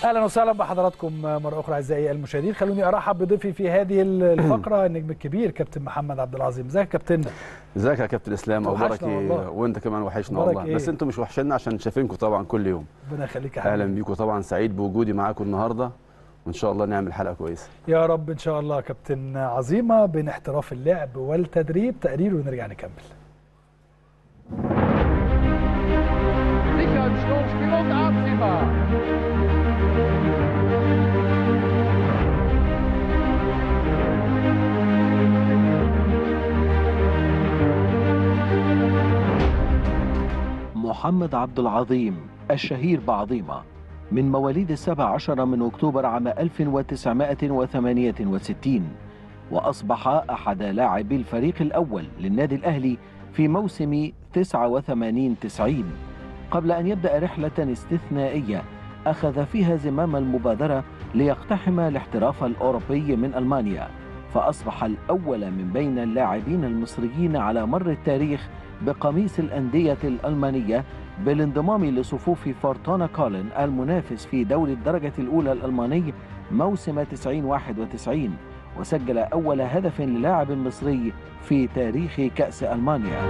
اهلا وسهلا بحضراتكم مره اخرى اعزائي المشاهدين خلوني ارحب بضيفي في هذه الفقره النجم الكبير كابتن محمد عبد العظيم ازيك يا كابتننا ازيك يا كابتن اسلام اخبارك ايه وانت كمان وحشنا والله إيه؟ بس انتم مش وحشنا عشان شايفينكم طبعا كل يوم ربنا يخليك يا حبيبي اهلا بيكم طبعا سعيد بوجودي معاكم النهارده وان شاء الله نعمل حلقه كويسه يا رب ان شاء الله كابتن عظيمه بين احتراف اللعب والتدريب تقرير ونرجع نكمل Sicherheitssturmspilot absehbar. محمد عبد العظيم الشهير بعظيمة من مواليد السابع عشر من أكتوبر عام 1968 وأصبح أحد لاعبي الفريق الأول للنادي الأهلي في موسم 89-90 قبل أن يبدأ رحلة استثنائية أخذ فيها زمام المبادرة ليقتحم الاحتراف الأوروبي من ألمانيا فأصبح الأول من بين اللاعبين المصريين على مر التاريخ بقميص الأندية الألمانية بالانضمام لصفوف فورتونا كولن المنافس في دوري الدرجة الأولى الألماني موسم 90-91 وسجل أول هدف للاعب مصري في تاريخ كأس ألمانيا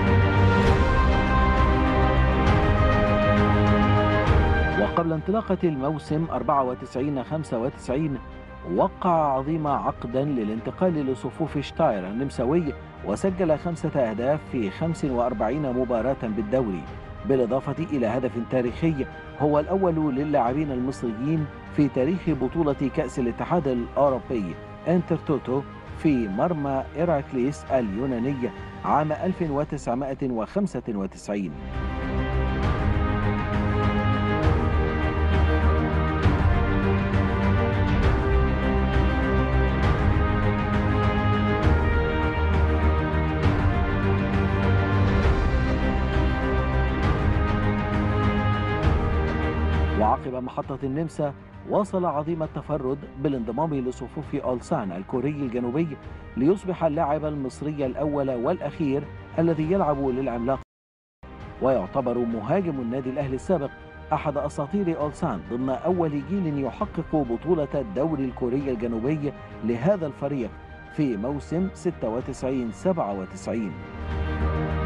وقبل انطلاقة الموسم 94-95 وقع عظيم عقدا للانتقال لصفوف شتاير النمساوي وسجل خمسة أهداف في 45 مباراة بالدوري بالإضافة إلى هدف تاريخي هو الأول للاعبين المصريين في تاريخ بطولة كأس الاتحاد الأوروبي انتر توتو في مرمى إيراكليس اليوناني عام 1995 وعقب محطة النمسا واصل عظيم التفرد بالانضمام لصفوف أولسان الكوري الجنوبي ليصبح اللاعب المصري الأول والأخير الذي يلعب للعملاق ويعتبر مهاجم النادي الأهلي السابق أحد أساطير أولسان ضمن أول جيل يحقق بطولة الدوري الكوري الجنوبي لهذا الفريق في موسم 96-97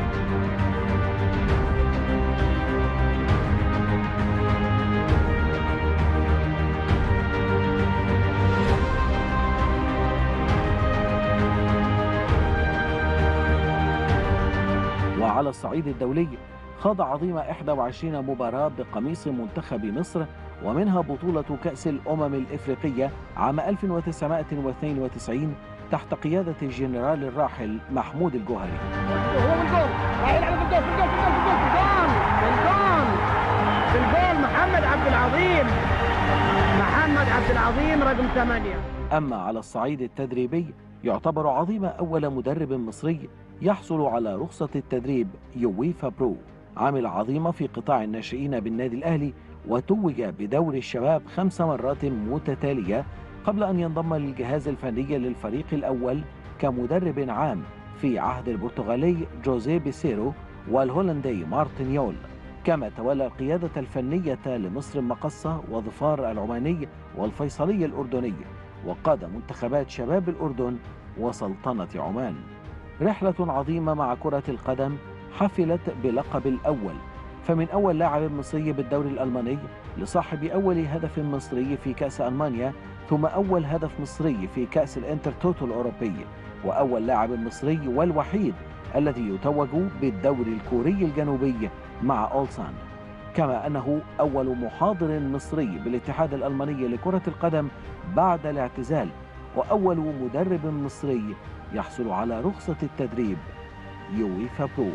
وعلى الصعيد الدولي خاض عظيم 21 مباراة بقميص منتخب مصر ومنها بطولة كأس الأمم الإفريقية عام 1992 تحت قيادة الجنرال الراحل محمود الجوهري هو بالجول راح يلعب بالجول بالجول بالجول بالجول بالجول بالجول محمد عبد العظيم محمد عبد العظيم رقم ثمانية أما على الصعيد التدريبي يعتبر عظيم أول مدرب مصري يحصل على رخصة التدريب يويفا برو عامل عظيمة في قطاع الناشئين بالنادي الأهلي وتوج بدور الشباب خمس مرات متتالية قبل أن ينضم للجهاز الفني للفريق الأول كمدرب عام في عهد البرتغالي جوزيه بيسيرو والهولندي مارتن يول كما تولى القيادة الفنية لمصر المقصة وظفار العماني والفيصلي الأردني وقاد منتخبات شباب الأردن وسلطنة عمان رحلة عظيمة مع كرة القدم حفلت بلقب الأول فمن أول لاعب مصري بالدوري الألماني لصاحب أول هدف مصري في كأس ألمانيا ثم أول هدف مصري في كأس الانتر توتو الأوروبي وأول لاعب مصري والوحيد الذي يتوج بالدوري الكوري الجنوبي مع أولسان كما أنه أول محاضر مصري بالاتحاد الألماني لكرة القدم بعد الاعتزال وأول مدرب مصري يحصل على رخصة التدريب يويفا برو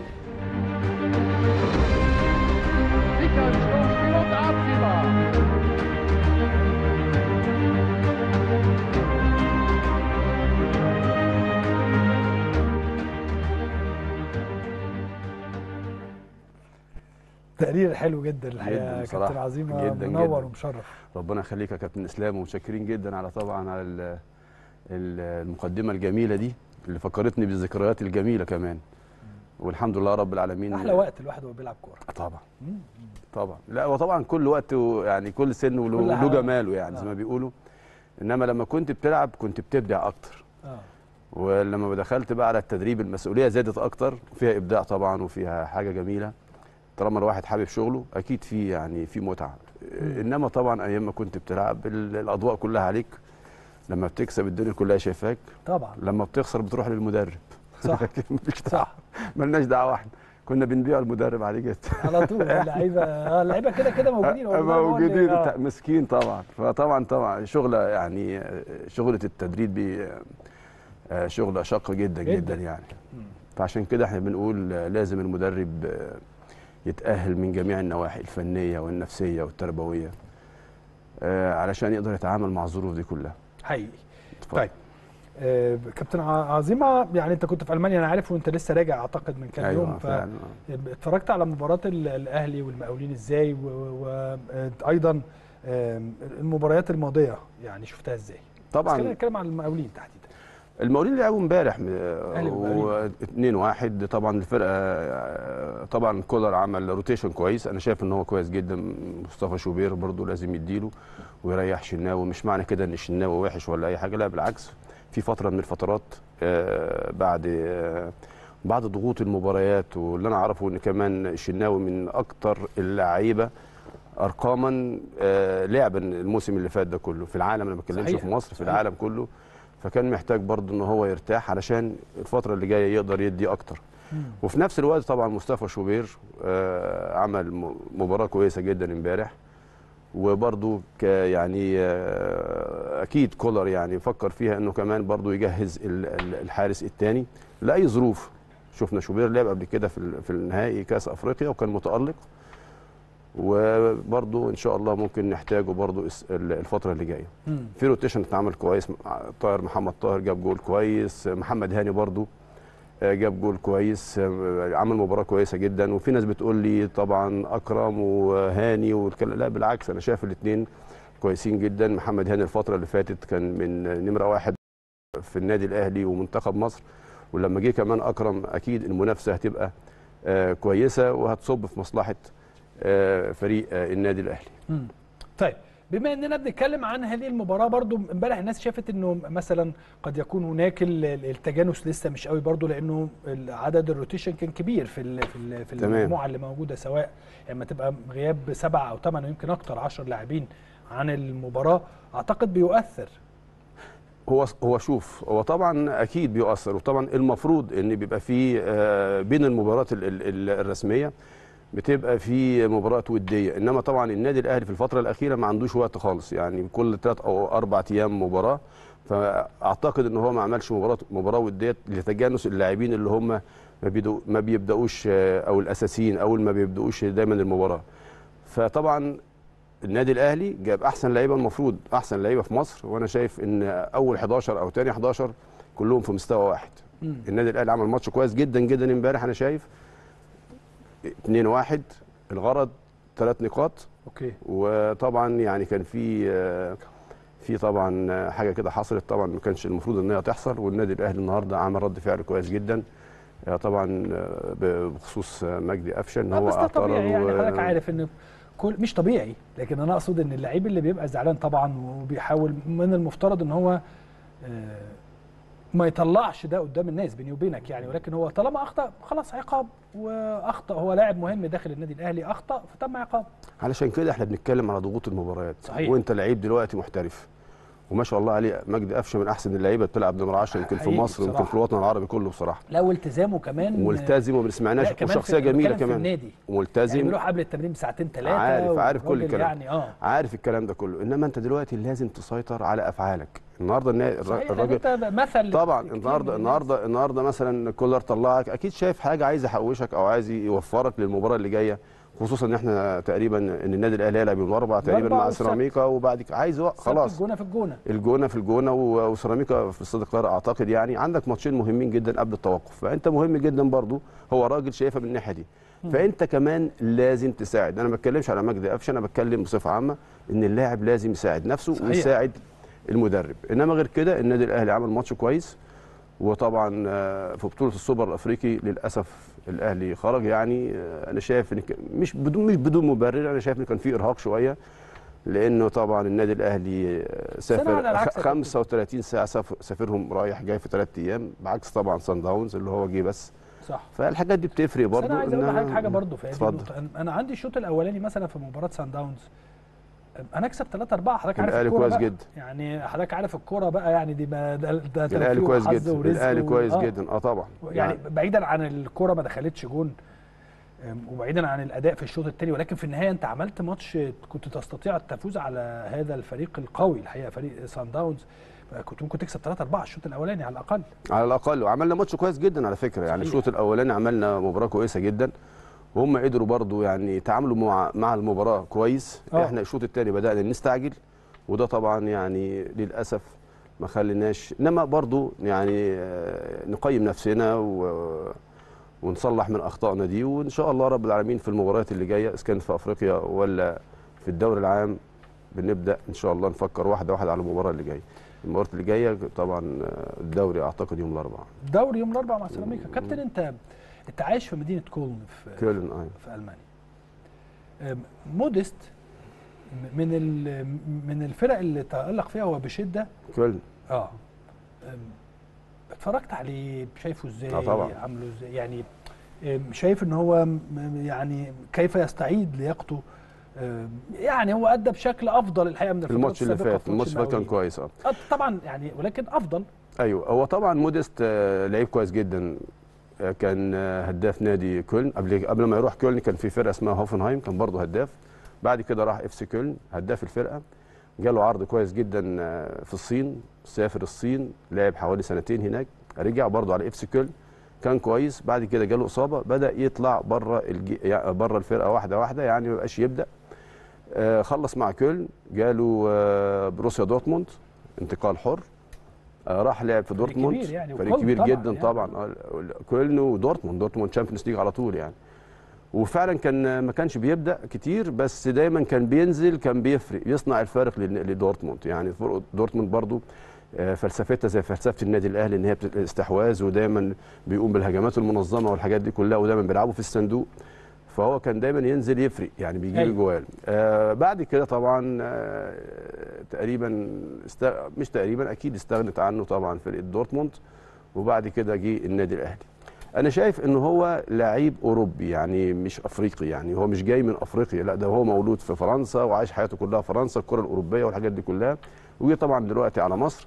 Sicherheitssturmspilot absehbar. تقرير حلو جدا الحقيقه جداً يا بصراحة. كابتن عظيمه جداً منور جداً. ومشرف ربنا يخليك يا كابتن اسلام ومتشكرين جدا على طبعا على ال- ال- المقدمه الجميله دي اللي فكرتني بالذكريات الجميله كمان والحمد لله رب العالمين احلى وقت الواحد وهو بيلعب كوره طبعا طبعا لا وطبعا كل وقت يعني كل سن وله جماله يعني زي ما بيقولوا انما لما كنت بتلعب كنت بتبدع اكتر آه. ولما دخلت بقى على التدريب المسؤوليه زادت اكتر وفيها ابداع طبعا وفيها حاجه جميله طالما الواحد حابب شغله اكيد في يعني في متعه انما طبعا ايام ما كنت بتلعب الاضواء كلها عليك لما بتكسب الدنيا كلها شايفاك طبعا لما بتخسر بتروح للمدرب صح مفيش صح مالناش دعوه احنا كنا بنبيع المدرب عليه جدا على طول اللعيبه اه اللعيبه كده كده موجودين موجودين آه. مسكين طبعا فطبعا طبعا شغله يعني شغله التدريب دي شغله شاقه جدا جدا, جدا يعني فعشان كده احنا بنقول لازم المدرب يتاهل من جميع النواحي الفنيه والنفسيه والتربويه علشان يقدر يتعامل مع الظروف دي كلها حقيقي طيب آه كابتن عظيمه يعني انت كنت في المانيا انا عارف وانت لسه راجع اعتقد من كام أيوة يوم فاتفرجت على مباراه الاهلي والمقاولين ازاي وايضا المباريات الماضيه يعني شفتها ازاي طبعا خلينا نتكلم عن المقاولين تحديدا المقاولين لعبوا امبارح و 2 1 طبعا الفرقه طبعا كولر عمل روتيشن كويس انا شايف ان هو كويس جدا مصطفى شوبير برضو لازم يديله ويريح شناوي مش معنى كده ان الشناوي وحش ولا اي حاجه لا بالعكس في فتره من الفترات بعد بعد ضغوط المباريات واللي انا اعرفه ان كمان الشناوي من اكتر اللعيبه ارقاما لعبا الموسم اللي فات ده كله في العالم انا ما بتكلمش في مصر في صحيح. العالم كله فكان محتاج برضه ان هو يرتاح علشان الفتره اللي جايه يقدر يدي اكتر مم. وفي نفس الوقت طبعا مصطفى شوبير آه عمل مباراه كويسه جدا امبارح وبرضه يعني آه اكيد كولر يعني فكر فيها انه كمان برضه يجهز الحارس الثاني لاي ظروف شفنا شوبير لعب قبل كده في في النهائي كاس افريقيا وكان متالق وبرضه ان شاء الله ممكن نحتاجه برضه الفتره اللي جايه في روتيشن اتعمل كويس طاهر محمد طاهر جاب جول كويس محمد هاني برضه جاب جول كويس عمل مباراه كويسه جدا وفي ناس بتقول لي طبعا اكرم وهاني والكلام لا بالعكس انا شايف الاثنين كويسين جدا محمد هاني الفتره اللي فاتت كان من نمره واحد في النادي الاهلي ومنتخب مصر ولما جه كمان اكرم اكيد المنافسه هتبقى كويسه وهتصب في مصلحه فريق النادي الاهلي. مم. طيب بما اننا بنتكلم عن هذه المباراه برضو امبارح الناس شافت انه مثلا قد يكون هناك التجانس لسه مش قوي برضو لانه عدد الروتيشن كان كبير في ال في, ال في المجموعه اللي موجوده سواء لما تبقى غياب سبعه او ثمانيه ويمكن اكثر 10 لاعبين عن المباراه اعتقد بيؤثر هو هو شوف هو طبعا اكيد بيؤثر وطبعا المفروض ان بيبقى في بين المباريات الرسميه بتبقى في مباراه وديه انما طبعا النادي الاهلي في الفتره الاخيره ما عندوش وقت خالص يعني كل ثلاث او اربع ايام مباراه فاعتقد ان هو ما عملش مباراه مباراه وديه لتجانس اللاعبين اللي هم ما, ما بيبداوش او الاساسيين او ما بيبداوش دايما المباراه فطبعا النادي الاهلي جاب احسن لعيبه المفروض احسن لعيبه في مصر وانا شايف ان اول 11 او ثاني 11 كلهم في مستوى واحد م. النادي الاهلي عمل ماتش كويس جدا جدا امبارح انا شايف 2 1 الغرض ثلاث نقاط اوكي وطبعا يعني كان في في طبعا حاجه كده حصلت طبعا ما كانش المفروض ان هي تحصل والنادي الاهلي النهارده عمل رد فعل كويس جدا طبعا بخصوص مجدي قفشه ان هو اعترض يعني حضرتك عارف ان كل مش طبيعي لكن انا اقصد ان اللعيب اللي بيبقى زعلان طبعا وبيحاول من المفترض ان هو ما يطلعش ده قدام الناس بيني وبينك يعني ولكن هو طالما اخطا خلاص عقاب واخطا هو لاعب مهم داخل النادي الاهلي اخطا فتم عقاب علشان كده احنا بنتكلم على ضغوط المباريات صحيح. وانت لعيب دلوقتي محترف وما شاء الله عليه مجدي قفشه من احسن اللعيبه بتلعب نمره 10 يمكن في مصر ويمكن في الوطن العربي كله بصراحه لا والتزامه كمان ملتزم وما بنسمعناش وشخصيه جميله كمان في النادي ملتزم يعني بيروح قبل التمرين بساعتين ثلاثه عارف عارف كل الكلام يعني اه عارف الكلام ده كله انما انت دلوقتي لازم تسيطر على افعالك النهارده الراجل مثل طبعا النهارده النهارده النهارده مثلا كولر طلعك اكيد شايف حاجه عايز يحوشك او عايز يوفرك للمباراه اللي جايه خصوصا ان احنا تقريبا ان النادي الاهلي هيلعب يوم الاربعاء تقريبا مع سيراميكا وبعد عايز خلاص الجونه في الجونه الجونه في الجونه وسيراميكا في استاد القاهره اعتقد يعني عندك ماتشين مهمين جدا قبل التوقف فانت مهم جدا برضو هو راجل شايفها من الناحيه دي فانت كمان لازم تساعد انا ما بتكلمش على مجدي قفشه انا بتكلم بصفه عامه ان اللاعب لازم يساعد نفسه صحيح. ويساعد المدرب انما غير كده النادي الاهلي عمل ماتش كويس وطبعا آه، في بطوله السوبر الافريقي للاسف الاهلي خرج يعني آه، انا شايف ان ك- مش بدون مش بدون مبرر انا شايف ان كان في ارهاق شويه لانه طبعا النادي الاهلي آه، أنا على سافر العكس خ- يا 35 ساعه سافر- سافرهم رايح جاي في ثلاث ايام بعكس طبعا سان داونز اللي هو جه بس صح فالحاجات دي بتفرق بس برضه انا عايز اقول إنها- لحضرتك حاجه برضه في هذه اتفضل. النقطه أنا- انا عندي الشوط الاولاني مثلا في مباراه سان داونز انا اكسب 3 4 حضرتك عارف الأهلي الكوره كويس بقى. جدا. يعني حضرتك عارف الكوره بقى يعني دي ما ده, ده الاهلي توفيق كويس وحظ جدا ورزق الاهلي و- كويس آه. جدا اه طبعا يعني بعيدا عن الكوره ما دخلتش جون أم، وبعيدا عن الاداء في الشوط الثاني ولكن في النهايه انت عملت ماتش كنت تستطيع التفوز على هذا الفريق القوي الحقيقه فريق سان داونز كنت ممكن تكسب 3 4 الشوط الاولاني على الاقل على الاقل وعملنا ماتش كويس جدا على فكره يعني صحيح. الشوط الاولاني عملنا مباراه كويسه جدا وهم قدروا برضو يعني يتعاملوا مع مع المباراه كويس آه. احنا الشوط الثاني بدانا نستعجل وده طبعا يعني للاسف ما خليناش انما برضو يعني آه، نقيم نفسنا و ونصلح من اخطائنا دي وان شاء الله رب العالمين في المباريات اللي جايه اذا كان في افريقيا ولا في الدوري العام بنبدا ان شاء الله نفكر واحده واحده على المباراه اللي جايه المباراه اللي جايه طبعا آه، الدوري اعتقد يوم الاربعاء دوري يوم الاربعاء مع سيراميكا كابتن انت انت عايش في مدينه كولن في كيلن ايوه في المانيا أم، موديست م- من ال- من الفرق اللي تالق فيها هو بشده كيلن اه أم، اتفرجت عليه شايفه ازاي آه طبعا. عامله ازاي يعني أم، شايف ان هو م- يعني كيف يستعيد لياقته أم، يعني هو ادى بشكل افضل الحقيقه من الفترات الماتش اللي السابقة فات في الماتش اللي فات كان المقاولين. كويس اه آه، طبعا يعني ولكن افضل ايوه هو طبعا موديست آه، لعيب كويس جدا آه، كان آه، هداف نادي كولن قبل قبل ما يروح كولن كان في فرقه اسمها هوفنهايم كان برضه هداف بعد كده راح اف سي كولن هداف الفرقه جاله عرض كويس جدا آه، في الصين سافر الصين لعب حوالي سنتين هناك رجع برضه على اف سي كولن كان كويس بعد كده جاله اصابه بدا يطلع بره الجي... يعني بره الفرقه واحده واحده يعني ما بقاش يبدا آه، خلص مع كولن جاله آه، بروسيا دورتموند انتقال حر آه، راح لعب في فريق دورتموند كبير يعني، فريق وكولن كبير طبعاً جدا يعني. طبعا آه، كولن ودورتموند دورتموند تشامبيونز ليج على طول يعني وفعلا كان ما كانش بيبدا كتير بس دايما كان بينزل كان بيفرق يصنع الفارق لل- لدورتموند يعني فرق دورتموند برضو آه، فلسفتها زي فلسفه النادي الاهلي ان هي بت- استحواذ ودايما بيقوم بالهجمات المنظمه والحاجات دي كلها ودايما بيلعبوا في الصندوق فهو كان دايما ينزل يفرق يعني بيجيب أيوة. الجوال آه بعد كده طبعا آه تقريبا است... مش تقريبا اكيد استغنت عنه طبعا فرقه دورتموند وبعد كده جه النادي الاهلي انا شايف ان هو لعيب اوروبي يعني مش افريقي يعني هو مش جاي من افريقيا لا ده هو مولود في فرنسا وعايش حياته كلها في فرنسا الكره الاوروبيه والحاجات دي كلها وجه طبعا دلوقتي على مصر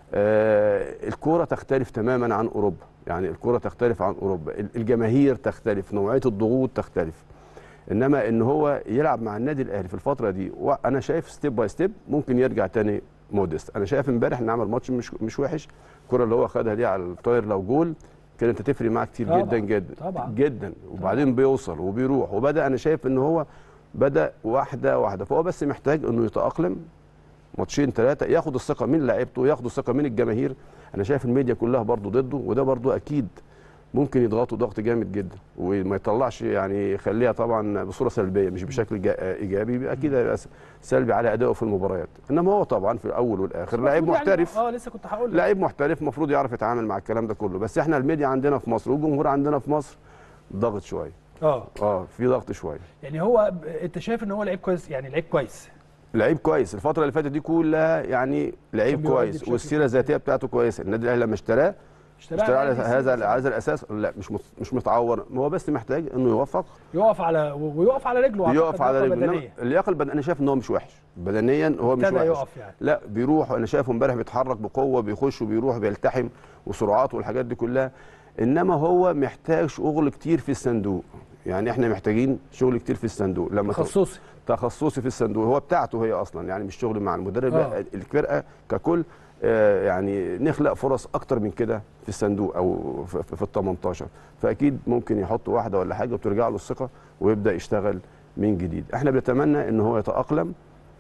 آه الكوره تختلف تماما عن اوروبا يعني الكوره تختلف عن اوروبا ال- الجماهير تختلف نوعيه الضغوط تختلف انما ان هو يلعب مع النادي الاهلي في الفتره دي وانا شايف ستيب باي ستيب ممكن يرجع تاني مودست انا شايف امبارح ان عمل ماتش مش مش وحش الكره اللي هو خدها دي على الطاير لو جول كانت هتفرق معاه كتير طبعاً، جدا جدا طبعاً. جدا وبعدين بيوصل وبيروح وبدا انا شايف ان هو بدا واحده واحده فهو بس محتاج انه يتاقلم ماتشين ثلاثه ياخد الثقه من لعيبته ياخد الثقه من الجماهير انا شايف الميديا كلها برضو ضده وده برضو اكيد ممكن يضغطوا ضغط جامد جدا وما يطلعش يعني يخليها طبعا بصوره سلبيه مش بشكل جا- ايجابي يبقى اكيد هيبقى سلبي على ادائه في المباريات انما هو طبعا في الاول والاخر لعيب المفروض يعني- محترف اه لسه كنت هقول لك. لعيب محترف المفروض يعرف يتعامل مع الكلام ده كله بس احنا الميديا عندنا في مصر والجمهور عندنا في مصر ضغط شويه اه اه في ضغط شويه يعني هو ب- انت شايف ان هو لعيب كويس يعني لعيب كويس لعيب كويس الفتره اللي فاتت دي كلها يعني كان لعيب بيؤدي كويس بشكل والسيره الذاتيه بتاعته كويسه النادي الاهلي لما اشتراه اشتراه اشتراه على يعني هذا سياسة. على هذا الاساس لا مش مت- مش متعور هو بس محتاج انه يوفق يقف على ويقف على رجله يقف أعتقد على لياقة رجله إنما بدنية. اللياقه البدنيه انا شايف ان هو مش وحش بدنيا هو مش ابتدى وحش يقف يعني لا بيروح انا شايفه امبارح بيتحرك بقوه بيخش وبيروح بيلتحم وسرعات والحاجات دي كلها انما هو محتاج شغل كتير في الصندوق يعني احنا محتاجين شغل كتير في الصندوق لما ت- تخصصي تخصصي في الصندوق هو بتاعته هي اصلا يعني مش شغل مع المدرب آه. لا الفرقه ككل آه، يعني نخلق فرص اكتر من كده في الصندوق او في, في ال 18 فاكيد ممكن يحط واحده ولا حاجه وترجع له الثقه ويبدا يشتغل من جديد احنا بنتمنى ان هو يتاقلم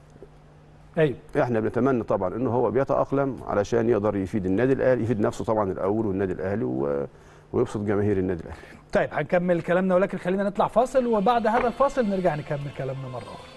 ايوه احنا بنتمنى طبعا ان هو بيتاقلم علشان يقدر يفيد النادي الاهلي يفيد نفسه طبعا الاول والنادي الاهلي و... ويبسط جماهير النادي الاهلي طيب هنكمل كلامنا ولكن خلينا نطلع فاصل وبعد هذا الفاصل نرجع نكمل كلامنا مره اخرى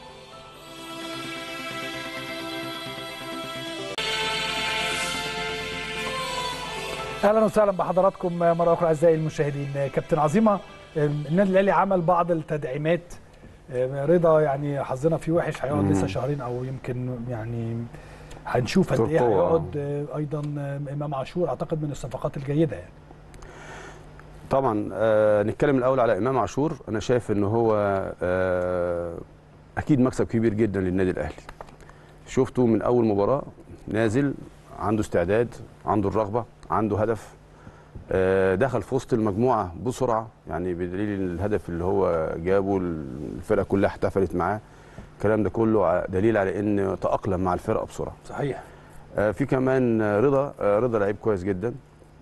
اهلا وسهلا بحضراتكم مره اخرى اعزائي المشاهدين كابتن عظيمه النادي الاهلي عمل بعض التدعيمات رضا يعني حظنا فيه وحش هيقعد لسه شهرين او يمكن يعني هنشوف قد ايه ترقوة. هيقعد ايضا امام عاشور اعتقد من الصفقات الجيده يعني طبعا آه نتكلم الاول على امام عاشور انا شايف ان هو آه اكيد مكسب كبير جدا للنادي الاهلي شفته من اول مباراه نازل عنده استعداد عنده الرغبه عنده هدف آه دخل في وسط المجموعه بسرعه يعني بدليل الهدف اللي هو جابه الفرقه كلها احتفلت معاه الكلام ده كله ع- دليل على ان تاقلم مع الفرقه بسرعه صحيح آه، في كمان آه، رضا آه، رضا لعيب كويس جدا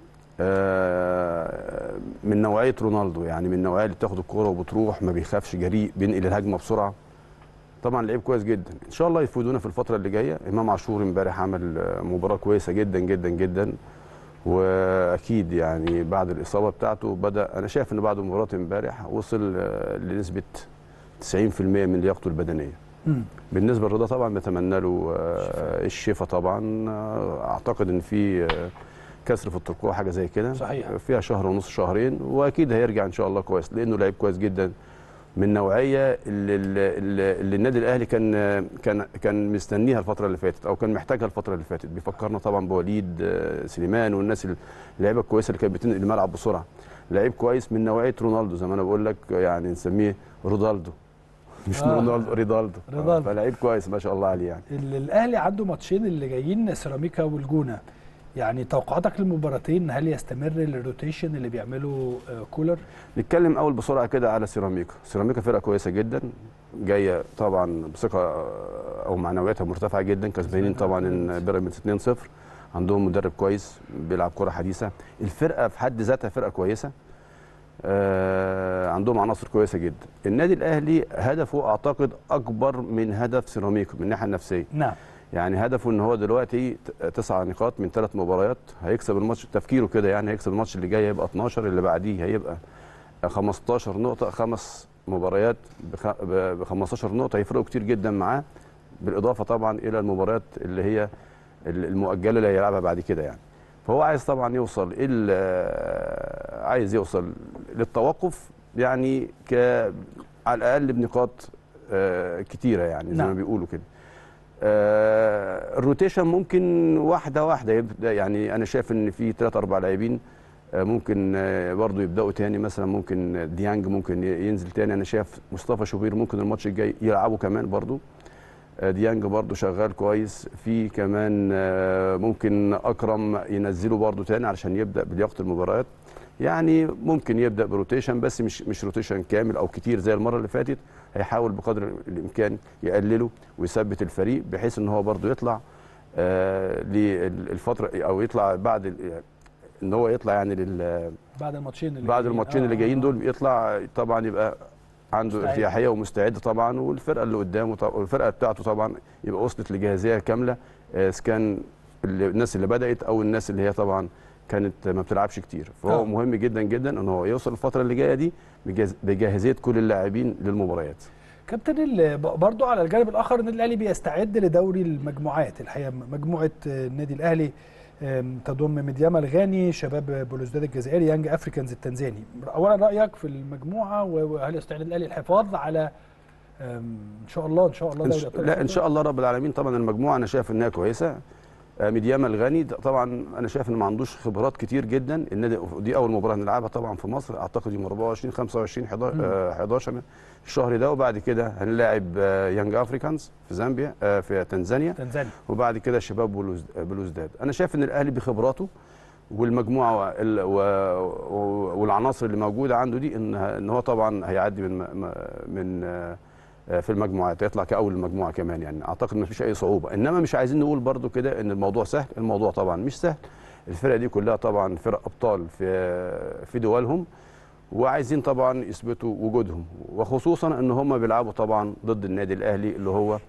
آه، من نوعيه رونالدو يعني من النوعيه اللي بتاخد الكوره وبتروح ما بيخافش جريء بينقل الهجمه بسرعه طبعا لعيب كويس جدا ان شاء الله يفيدونا في الفتره اللي جايه امام عاشور امبارح عمل آه، مباراه كويسه جدا جدا جدا واكيد يعني بعد الاصابه بتاعته بدا انا شايف ان بعد مباراه امبارح وصل آه، لنسبه 90% من لياقته البدنيه مم. بالنسبه لرضا طبعا بتمنى له آه، الشفاء طبعا آه، اعتقد ان في آه، كسر في الترقوه حاجه زي كده صحيح. فيها شهر ونص شهرين واكيد هيرجع ان شاء الله كويس لانه لعيب كويس جدا من نوعيه اللي, اللي, اللي النادي الاهلي كان كان كان مستنيها الفتره اللي فاتت او كان محتاجها الفتره اللي فاتت بيفكرنا طبعا بوليد آه، سليمان والناس اللعيبه الكويسه اللي كانت بتنقل الملعب بسرعه لعيب كويس من نوعيه رونالدو زي ما انا بقول لك يعني نسميه رودالدو مش آه. رونالدو ريدالدو ريدالدو. فلعيب كويس ما شاء الله عليه يعني ال- الاهلي عنده ماتشين اللي جايين سيراميكا والجونه يعني توقعاتك للمباراتين هل يستمر الروتيشن اللي بيعمله آه، كولر نتكلم اول بسرعه كده على سيراميكا سيراميكا فرقه كويسه جدا جايه طبعا بثقه آه، او معنوياتها مرتفعه جدا كسبانين طبعا إن بيراميدز 2-0 عندهم مدرب كويس بيلعب كره حديثه الفرقه في حد ذاتها فرقه كويسه آه عندهم عناصر كويسه جدا النادي الاهلي هدفه اعتقد اكبر من هدف سيراميكا من الناحيه النفسيه نعم يعني هدفه ان هو دلوقتي ت- تسع نقاط من ثلاث مباريات هيكسب الماتش تفكيره كده يعني هيكسب الماتش اللي جاي هيبقى 12 اللي بعديه هيبقى 15 نقطة خمس مباريات بخ- ب 15 نقطة هيفرقوا كتير جدا معاه بالإضافة طبعا إلى المباريات اللي هي ال- المؤجلة اللي هيلعبها بعد كده يعني فهو عايز طبعا يوصل ال- عايز يوصل للتوقف يعني ك على الأقل بنقاط آه، كتيرة يعني زي ما نعم. بيقولوا كده آه، الروتيشن ممكن واحده واحده يبدا يعني انا شايف ان في ثلاث اربع لاعبين آه، ممكن آه، برضو يبداوا تاني مثلا ممكن ديانج ممكن ي- ينزل تاني انا شايف مصطفى شوبير ممكن الماتش الجاي يلعبوا كمان برضو آه، ديانج برضو شغال كويس في كمان آه، ممكن اكرم ينزله برضو تاني علشان يبدا بلياقه المباريات يعني ممكن يبدا بروتيشن بس مش مش روتيشن كامل او كتير زي المره اللي فاتت هيحاول بقدر الامكان يقلله ويثبت الفريق بحيث ان هو برضو يطلع آه للفتره او يطلع بعد ال- ان هو يطلع يعني لل بعد الماتشين اللي بعد جايين. الماتشين آه، اللي آه، جايين آه. دول يطلع طبعا يبقى عنده مستعد. ارتياحيه ومستعد طبعا والفرقه اللي قدامه طبعا والفرقه بتاعته طبعا يبقى وصلت لجاهزيه كامله آه، اذا كان اللي- الناس اللي بدات او الناس اللي هي طبعا كانت ما بتلعبش كتير فهو آه. مهم جدا جدا ان هو يوصل الفتره اللي جايه دي بجاز- بجاهزيه كل اللاعبين للمباريات كابتن ال- ب- برضو على الجانب الاخر النادي الاهلي بيستعد لدوري المجموعات الحقيقه مجموعه آه، النادي الاهلي آم، تضم مدياما الغاني شباب بلوزداد الجزائري يانج افريكانز التنزاني اولا رايك في المجموعه و- وهل يستعد الاهلي الحفاظ على آم، ان شاء الله ان شاء الله إن دوري ش... ابطال لا ان أفريقيا؟ شاء الله رب العالمين طبعا المجموعه انا شايف انها كويسه آه، ميدياما الغني ده طبعا انا شايف ان ما عندوش خبرات كتير جدا النادي دي اول مباراه هنلعبها طبعا في مصر اعتقد يوم 24 25 11 آه، 11 الشهر ده وبعد كده هنلاعب آه، يانج افريكانز في زامبيا آه، في تنزانيا تنزانيا وبعد كده شباب بلوز- بلوزداد انا شايف ان الاهلي بخبراته والمجموعه وال- و- و- والعناصر اللي موجوده عنده دي ان ان هو طبعا هيعدي من م- من آه، آه، في المجموعات يطلع كاول المجموعه كمان يعني اعتقد ما فيش اي صعوبه انما مش عايزين نقول برضو كده ان الموضوع سهل الموضوع طبعا مش سهل الفرقه دي كلها طبعا فرق ابطال في في دولهم وعايزين طبعا يثبتوا وجودهم وخصوصا ان هم بيلعبوا طبعا ضد النادي الاهلي اللي هو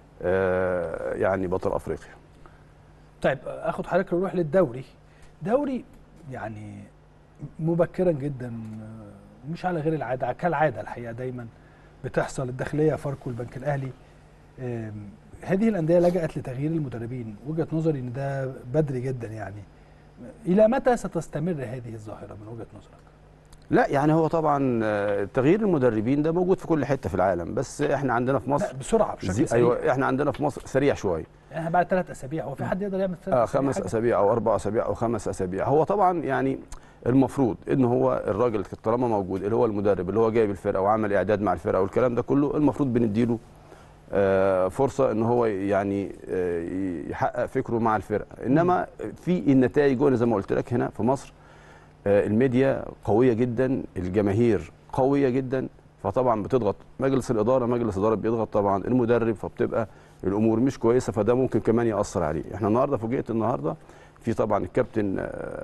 آه، يعني بطل افريقيا طيب اخد حضرتك نروح للدوري دوري يعني مبكرا جدا مش على غير العاده كالعاده الحقيقه دايما بتحصل الداخليه فاركو البنك الاهلي آم، هذه الانديه لجأت لتغيير المدربين وجهه نظري ان ده بدري جدا يعني الى متى ستستمر هذه الظاهره من وجهه نظرك لا يعني هو طبعا آه، تغيير المدربين ده موجود في كل حته في العالم بس احنا عندنا في مصر لا بسرعه بشكل زي سريع ايوه احنا عندنا في مصر سريع شويه احنا بعد ثلاث اسابيع هو في حد يقدر يعمل ثلاث آه أسابيع خمس حاجة؟ اسابيع او اربع اسابيع او خمس اسابيع هو طبعا يعني المفروض ان هو الراجل طالما موجود اللي هو المدرب اللي هو جايب الفرقه وعمل اعداد مع الفرقه والكلام ده كله المفروض بنديله آه، فرصه ان هو يعني آه، يحقق فكره مع الفرقه انما في النتائج وانا زي ما قلت لك هنا في مصر آه، الميديا قويه جدا الجماهير قويه جدا فطبعا بتضغط مجلس الاداره مجلس الاداره بيضغط طبعا المدرب فبتبقى الامور مش كويسه فده ممكن كمان ياثر عليه احنا النهارده فوجئت النهارده في طبعا الكابتن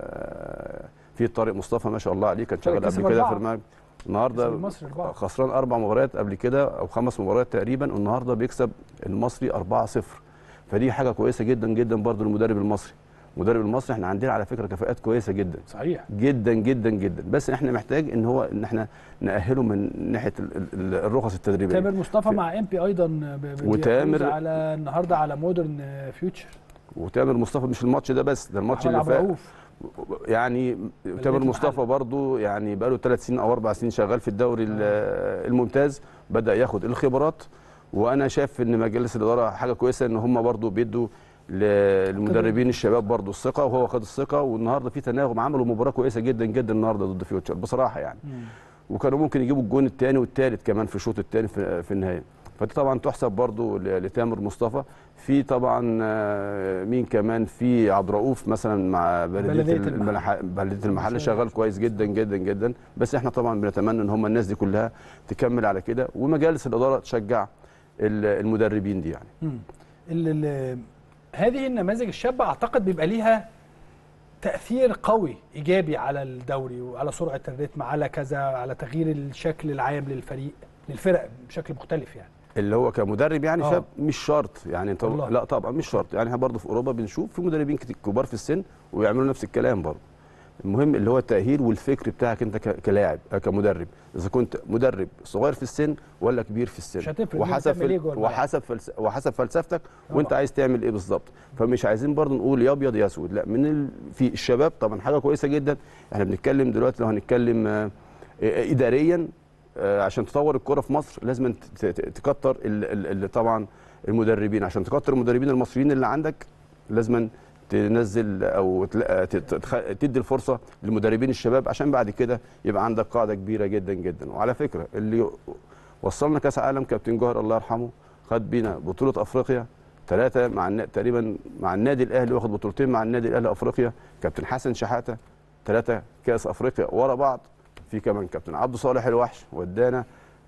آه، في طارق مصطفى ما شاء الله عليه كان شغال كسب قبل كده أربعة. في المجلس النهارده كسب المصري أربعة. خسران اربع مباريات قبل كده او خمس مباريات تقريبا والنهارده بيكسب المصري 4-0 فدي حاجه كويسه جدا جدا برضو المدرب المصري المدرب المصري احنا عندنا على فكره كفاءات كويسه جدا صحيح جدا جدا جدا بس احنا محتاج ان هو ان احنا ناهله من ناحيه ال- ال- الرخص التدريبيه تامر مصطفى في- مع ام بي ايضا ب- ب- وتامر- بيفوز على النهارده على مودرن فيوتشر وتامر مصطفى مش الماتش ده بس ده الماتش أحمد اللي عبد فات الرؤوف يعني تامر المحل. مصطفى برضو يعني بقاله ثلاث سنين او اربع سنين شغال في الدوري ال- الممتاز بدا ياخد الخبرات وانا شايف ان مجلس الاداره حاجه كويسه ان هم برضو بيدوا للمدربين الشباب برضو الثقه وهو خد الثقه والنهارده في تناغم عملوا مباراه كويسه جدا جدا النهارده ضد فيوتشر بصراحه يعني وكانوا ممكن يجيبوا الجون الثاني والثالث كمان في الشوط الثاني في, في النهايه فدي طبعا تحسب برضو ل- لتامر مصطفى في طبعا آه، مين كمان في عبد الرؤوف مثلا مع بلديه بلدية المحل بلديه المحل ممتاز. شغال كويس جدا جدا جدا بس احنا طبعا بنتمنى ان هم الناس دي كلها تكمل على كده ومجالس الاداره تشجع ال- المدربين دي يعني مم. ال- ال- هذه النماذج الشابه اعتقد بيبقى ليها تاثير قوي ايجابي على الدوري وعلى سرعه الريتم على كذا على تغيير الشكل العام للفريق للفرق بشكل مختلف يعني اللي هو كمدرب يعني آه. شاب مش شرط يعني انت والله. لا طبعا مش شرط يعني احنا برضه في اوروبا بنشوف في مدربين كتير كبار في السن ويعملوا نفس الكلام برضه المهم اللي هو التاهيل والفكر بتاعك انت ك- كلاعب آه، كمدرب اذا كنت مدرب صغير في السن ولا كبير في السن مش هتفرق مين وحسب بتعمل إيه فل... جوه الملعب. وحسب فلس... وحسب فلسفتك وانت طبعا. عايز تعمل ايه بالظبط فمش عايزين برضه نقول يا ابيض يا اسود لا من ال... في الشباب طبعا حاجه كويسه جدا احنا بنتكلم دلوقتي لو هنتكلم آه، آه، اداريا آه، عشان تطور الكره في مصر لازم ت- ت- تكتر ال- ال- ال- طبعا المدربين عشان تكتر المدربين المصريين اللي عندك لازم تنزل او تلا- ت- تتخ- تدي الفرصه للمدربين الشباب عشان بعد كده يبقى عندك قاعده كبيره جدا جدا وعلى فكره اللي وصلنا كاس عالم كابتن جوهر الله يرحمه خد بينا بطوله افريقيا ثلاثه مع النا... تقريبا مع النادي الاهلي واخد بطولتين مع النادي الاهلي افريقيا كابتن حسن شحاته ثلاثه كاس افريقيا ورا بعض في كمان كابتن عبد صالح الوحش ودانا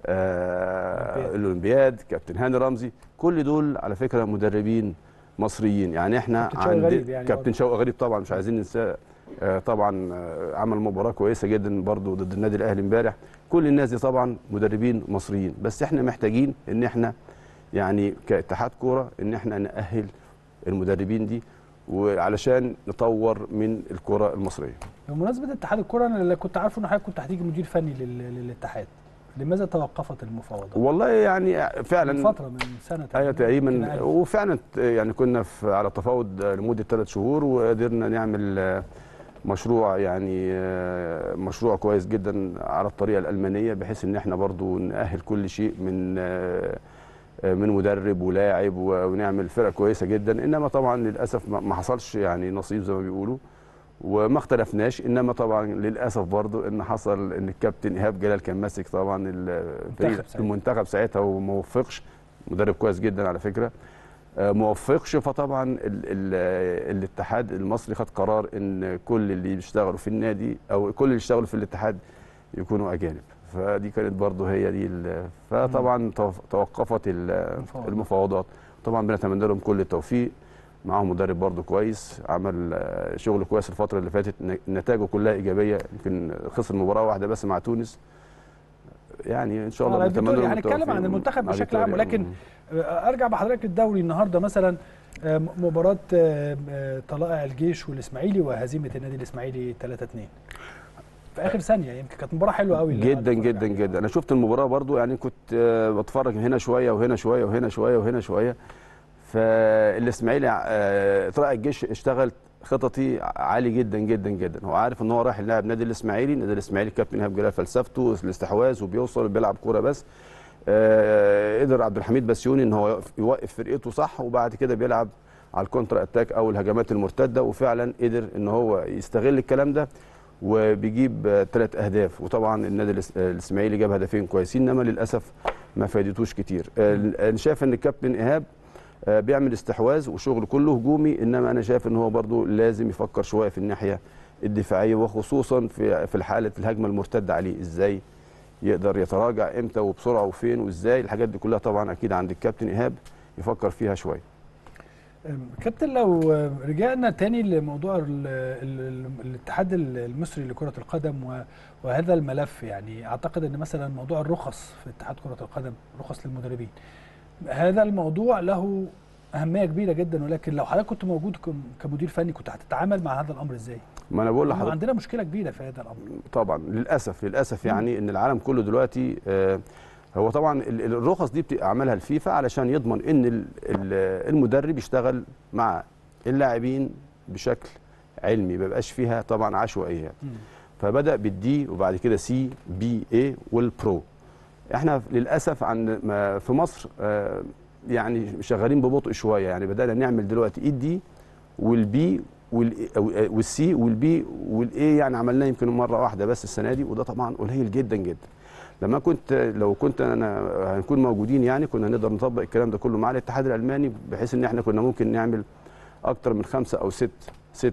آه أولمبياد. الاولمبياد كابتن هاني رمزي كل دول على فكره مدربين مصريين يعني احنا كابتن شوقي غريب يعني كابتن برضه. شوقي غريب طبعا مش عايزين ننساه آه، طبعا آه، عمل مباراه كويسه جدا برضو ضد النادي الاهلي امبارح كل الناس دي طبعا مدربين مصريين بس احنا محتاجين ان احنا يعني كاتحاد كوره ان احنا نأهل المدربين دي وعلشان نطور من الكره المصريه بمناسبه اتحاد الكره انا اللي كنت عارفه ان حضرتك كنت هتيجي مدير فني لل- للاتحاد لماذا توقفت المفاوضات؟ والله يعني فعلا من فتره من سنه ايوه يمكن تقريبا ألف. وفعلا يعني كنا في على تفاوض لمده ثلاث شهور وقدرنا نعمل آه، مشروع يعني آه، مشروع كويس جدا على الطريقه الالمانيه بحيث ان احنا برضو ناهل كل شيء من آه، آه، من مدرب ولاعب و- ونعمل فرقه كويسه جدا انما طبعا للاسف ما ما حصلش يعني نصيب زي ما بيقولوا وما اختلفناش انما طبعا للاسف برضو ان حصل ان الكابتن ايهاب جلال كان ماسك طبعا الفريق ساعتها. المنتخب ساعتها وما وفقش مدرب كويس جدا على فكره آه، ما وفقش فطبعا ال ال الاتحاد المصري خد قرار ان كل اللي بيشتغلوا في النادي او كل اللي يشتغلوا في الاتحاد يكونوا اجانب فدي كانت برضو هي دي ال- فطبعا توف- توقفت ال- المفاوضات. المفاوضات طبعا بنتمنى لهم كل التوفيق معاهم مدرب برضو كويس عمل آه، شغل كويس الفتره اللي فاتت ن- نتائجه كلها ايجابيه يمكن خسر مباراه واحده بس مع تونس يعني ان شاء الله على بنتمنى فيتوريا لهم هنتكلم التوفيق عن المنتخب مع بشكل عام فيتوريا. ولكن ارجع بحضرتك للدوري النهارده مثلا آه، م- مباراه آه، آه، طلائع الجيش والاسماعيلي وهزيمه النادي الاسماعيلي 3 2 في اخر ثانيه يمكن كانت مباراه حلوه قوي اللي جدا أنا جدا بتفرج جدا انا شفت المباراه برضو يعني كنت آه، بتفرج هنا شويه وهنا شويه وهنا شويه وهنا شويه فالاسماعيلي آه، طلع الجيش اشتغل خططي عالي جدا جدا جدا هو عارف ان هو رايح يلعب نادي الاسماعيلي نادي الاسماعيلي كابتن ايهاب جلال فلسفته الاستحواذ وبيوصل وبيلعب كوره بس آه قدر عبد الحميد بسيوني ان هو يوقف- يوقف فرقته صح وبعد كده بيلعب على الكونتر اتاك او الهجمات المرتده وفعلا قدر ان هو يستغل الكلام ده وبيجيب ثلاث اهداف وطبعا النادي الاس- الاسماعيلي جاب هدفين كويسين انما للاسف ما فادتوش كتير آه، انا شايف ان الكابتن ايهاب آه، بيعمل استحواذ وشغل كله هجومي انما انا شايف ان هو برضو لازم يفكر شويه في الناحيه الدفاعيه وخصوصا في في حاله الهجمه المرتده عليه ازاي يقدر يتراجع امتى وبسرعه وفين وازاي الحاجات دي كلها طبعا اكيد عند الكابتن ايهاب يفكر فيها شويه أم، كابتن لو أم، رجعنا تاني لموضوع ال ال ال الاتحاد المصري لكرة القدم و- وهذا الملف يعني اعتقد ان مثلا موضوع الرخص في اتحاد كرة القدم رخص للمدربين هذا الموضوع له أهمية كبيرة جدا ولكن لو حضرتك كنت موجود كم- كمدير فني كنت هتتعامل مع هذا الأمر ازاي؟ ما انا بقول لأنه لحضرتك عندنا مشكلة كبيرة في هذا الأمر طبعا للاسف للاسف يعني ان العالم كله دلوقتي آه، هو طبعا ال- ال- الرخص دي بتعملها الفيفا علشان يضمن ان ال- ال- المدرب يشتغل مع اللاعبين بشكل علمي ما يبقاش فيها طبعا عشوائيات مم. فبدا بالدي وبعد كده سي بي اي والبرو احنا للاسف عند ما في مصر آه، يعني شغالين ببطء شويه يعني بدانا نعمل دلوقتي الدي والبي والإي- أو- والسي والبي والاي يعني عملناه يمكن مره واحده بس السنه دي وده طبعا قليل جدا جدا لما كنت لو كنت انا هنكون موجودين يعني كنا نقدر نطبق الكلام ده كله مع الاتحاد الالماني بحيث ان احنا كنا ممكن نعمل اكتر من خمسه او ست ست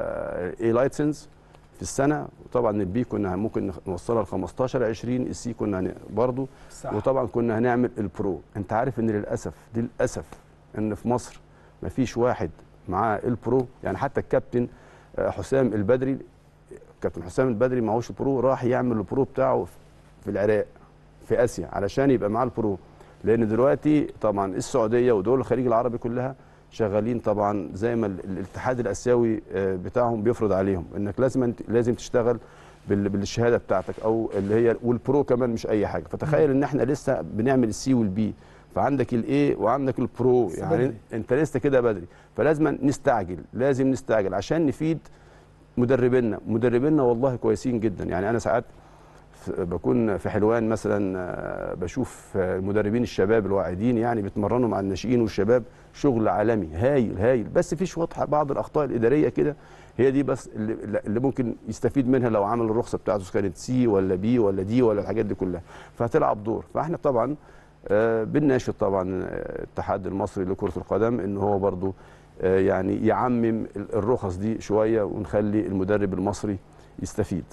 اي لايسنس في السنه وطبعا البي كنا ممكن نوصلها ل 15 20 السي كنا هن- برضو صح وطبعا كنا هنعمل البرو انت عارف ان للاسف للاسف ان في مصر ما فيش واحد معاه البرو يعني حتى الكابتن آه، حسام البدري كابتن حسام البدري معهوش البرو راح يعمل البرو بتاعه في العراق في اسيا علشان يبقى معاه البرو لان دلوقتي طبعا السعوديه ودول الخليج العربي كلها شغالين طبعا زي ما ال- الاتحاد الاسيوي آه، بتاعهم بيفرض عليهم انك لازم لازم تشتغل بال- بالشهاده بتاعتك او اللي هي والبرو كمان مش اي حاجه فتخيل ان احنا لسه بنعمل السي والبي فعندك الاي وعندك البرو لسه يعني بدري. انت لسه كده بدري فلازم نستعجل لازم نستعجل عشان نفيد مدربينا مدربينا والله كويسين جدا يعني انا ساعات ف- بكون في حلوان مثلا آه، بشوف آه، المدربين الشباب الواعدين يعني بيتمرنوا مع الناشئين والشباب شغل عالمي هايل هايل بس في شويه بعض الاخطاء الاداريه كده هي دي بس اللي, اللي ممكن يستفيد منها لو عمل الرخصه بتاعته إذا كانت سي ولا بي ولا دي ولا الحاجات دي كلها فهتلعب دور فاحنا طبعا آه، بنناشد طبعا آه، الاتحاد المصري لكره القدم ان هو برضو آه، يعني يعمم ال- الرخص دي شويه ونخلي المدرب المصري يستفيد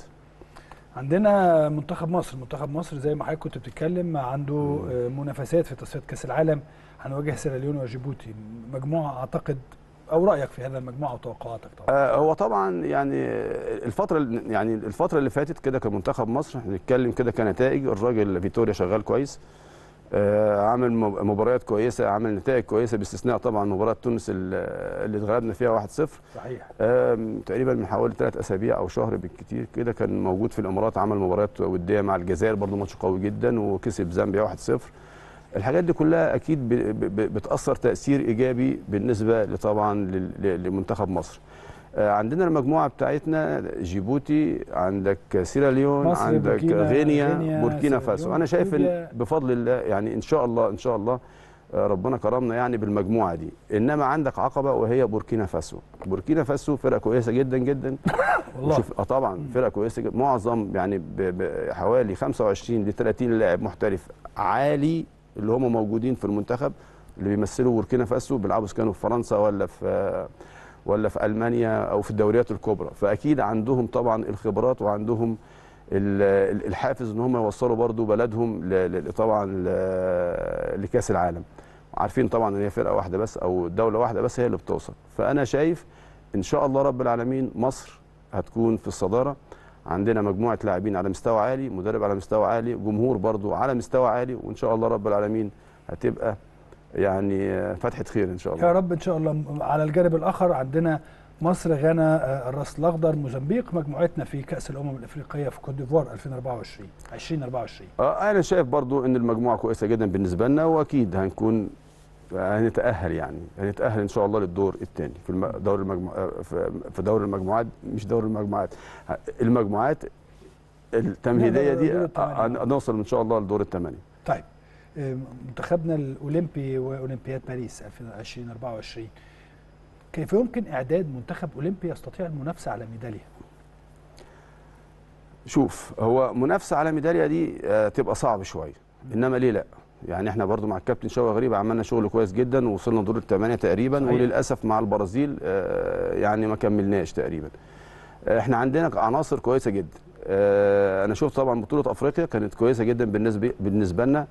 عندنا منتخب مصر منتخب مصر زي ما حضرتك كنت بتتكلم عنده آه، منافسات في تصفيات كاس العالم هنواجه سيراليون وجيبوتي مجموعه اعتقد او رايك في هذا المجموعه وتوقعاتك طبعا آه، هو طبعا يعني الفتره اللي- يعني الفتره اللي فاتت كده كمنتخب مصر هنتكلم كده كنتائج الراجل فيتوريا شغال كويس آه، عامل مب- مباريات كويسه عامل نتائج كويسه باستثناء طبعا مباراه تونس ال- اللي اتغلبنا فيها 1-0 صحيح آم، تقريبا من حوالي ثلاث اسابيع او شهر بالكتير كده كان موجود في الامارات عمل مباريات وديه مع الجزائر برضو ماتش قوي جدا وكسب زامبيا 1-0 الحاجات دي كلها اكيد ب- ب- ب- بتاثر تاثير ايجابي بالنسبه لطبعا لل- ل- لمنتخب مصر آه، عندنا المجموعه بتاعتنا جيبوتي عندك سيراليون مصر، عندك بوركينا، غينيا غينيا، بوركينا فاسو سيراليون، انا شايف ان ليبيا. بفضل الله يعني ان شاء الله ان شاء الله آه، ربنا كرمنا يعني بالمجموعه دي انما عندك عقبه وهي بوركينا فاسو بوركينا فاسو فرقه كويسه جدا جدا والله وشوف اه طبعا فرقه كويسه جدا معظم يعني ب- بحوالي 25 ل 30 لاعب محترف عالي اللي هم موجودين في المنتخب اللي بيمثلوا بوركينا فاسو بيلعبوا إذا كانوا في فرنسا ولا في ولا في المانيا او في الدوريات الكبرى فاكيد عندهم طبعا الخبرات وعندهم ال- ال- الحافز ان هم يوصلوا برضو بلدهم ل- ل- طبعا ل- لكاس العالم عارفين طبعا ان هي فرقه واحده بس او دوله واحده بس هي اللي بتوصل فانا شايف ان شاء الله رب العالمين مصر هتكون في الصداره عندنا مجموعه لاعبين على مستوى عالي مدرب على مستوى عالي جمهور برضو على مستوى عالي وان شاء الله رب العالمين هتبقى يعني فتحه خير ان شاء الله يا رب ان شاء الله على الجانب الاخر عندنا مصر غانا آه، الراس الاخضر موزمبيق مجموعتنا في كاس الامم الافريقيه في كوت ديفوار 2024 2024 آه، انا شايف برضو ان المجموعه كويسه جدا بالنسبه لنا واكيد هنكون هنتاهل يعني هنتاهل ان شاء الله للدور الثاني في الم- دور المجمو... في في دور المجموعات مش دور المجموعات المجموعات التمهيديه دي دور الثمانية. هن- هنوصل ان شاء الله لدور الثمانيه طيب آه، منتخبنا الاولمبي واولمبياد باريس 2024 كيف يمكن اعداد منتخب اولمبي يستطيع المنافسه على ميداليه؟ شوف هو منافسه على ميداليه دي آه، تبقى صعب شويه انما ليه لا يعني احنا برضو مع الكابتن شوقي غريب عملنا شغل كويس جدا ووصلنا دور الثمانيه تقريبا صحيح. وللاسف مع البرازيل آه، يعني ما كملناش تقريبا آه، احنا عندنا عناصر كويسه جدا آه، انا شفت طبعا بطوله افريقيا كانت كويسه جدا بالنسبه بالنسبه لنا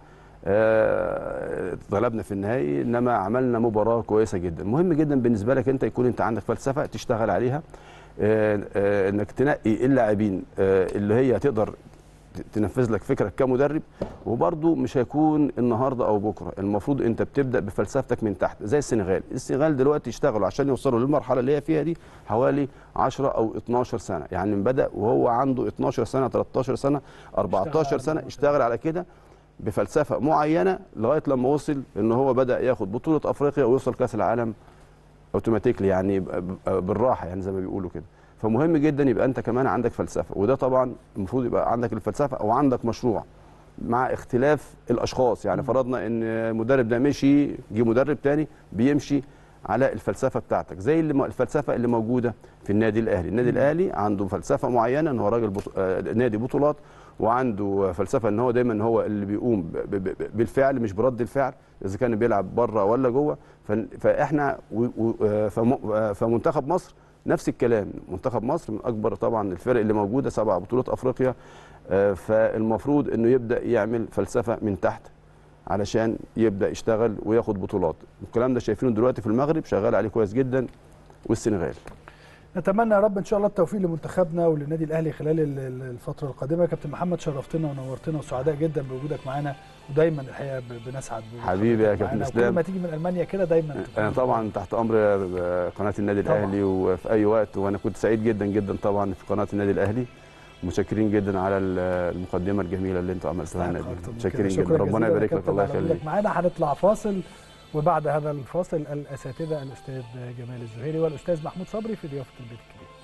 آه، اتغلبنا في النهائي انما عملنا مباراه كويسه جدا مهم جدا بالنسبه لك انت يكون انت عندك فلسفه تشتغل عليها آه، آه، انك تنقي اللاعبين آه، اللي هي هتقدر ت- تنفذ لك فكرك كمدرب وبرده مش هيكون النهارده او بكره المفروض انت بتبدا بفلسفتك من تحت زي السنغال السنغال دلوقتي اشتغلوا عشان يوصلوا للمرحله اللي هي فيها دي حوالي 10 او 12 سنه يعني بدا وهو عنده 12 سنه 13 سنه 14 على سنه الموضوع. اشتغل على كده بفلسفه معينه لغايه لما وصل ان هو بدا ياخد بطوله افريقيا ويوصل كاس العالم اوتوماتيكلي يعني ب- ب- بالراحه يعني زي ما بيقولوا كده فمهم جدا يبقى انت كمان عندك فلسفه وده طبعا المفروض يبقى عندك الفلسفه او عندك مشروع مع اختلاف الاشخاص يعني فرضنا ان المدرب ده مشي جه مدرب تاني بيمشي على الفلسفه بتاعتك زي اللي م- الفلسفه اللي موجوده في النادي الاهلي النادي الاهلي عنده فلسفه معينه ان هو راجل بط... آه، نادي بطولات وعنده فلسفه ان هو دايما هو اللي بيقوم ب... ب... ب... بالفعل مش برد الفعل اذا كان بيلعب بره ولا جوه ف... فاحنا و... و... آه، فم... آه، فمنتخب مصر نفس الكلام منتخب مصر من اكبر طبعا الفرق اللي موجوده سبع بطولات افريقيا آه، فالمفروض انه يبدا يعمل فلسفه من تحت علشان يبدا يشتغل وياخد بطولات الكلام ده شايفينه دلوقتي في المغرب شغال عليه كويس جدا والسنغال نتمنى يا رب ان شاء الله التوفيق لمنتخبنا وللنادي الاهلي خلال ال- ال- الفتره القادمه كابتن محمد شرفتنا ونورتنا وسعداء جدا بوجودك معانا ودايما الحقيقه ب- بنسعد بوجود حبيبي يا حضرتك كابتن معانا. اسلام. وكل ما تيجي من المانيا كده دايما انا طبعا تحت امر آه، قناه النادي طبعاً. الاهلي وفي اي وقت وانا كنت سعيد جدا جدا طبعا في قناه النادي الاهلي متشكرين جدا على ال- المقدمه الجميله اللي انتوا عملتوها لنا دي متشكرين جدا ربنا يبارك لك الله يخليك معانا هنطلع فاصل وبعد هذا الفاصل الاساتذه الاستاذ جمال الزهيري والاستاذ محمود صبري في ضيافه البيت الكبير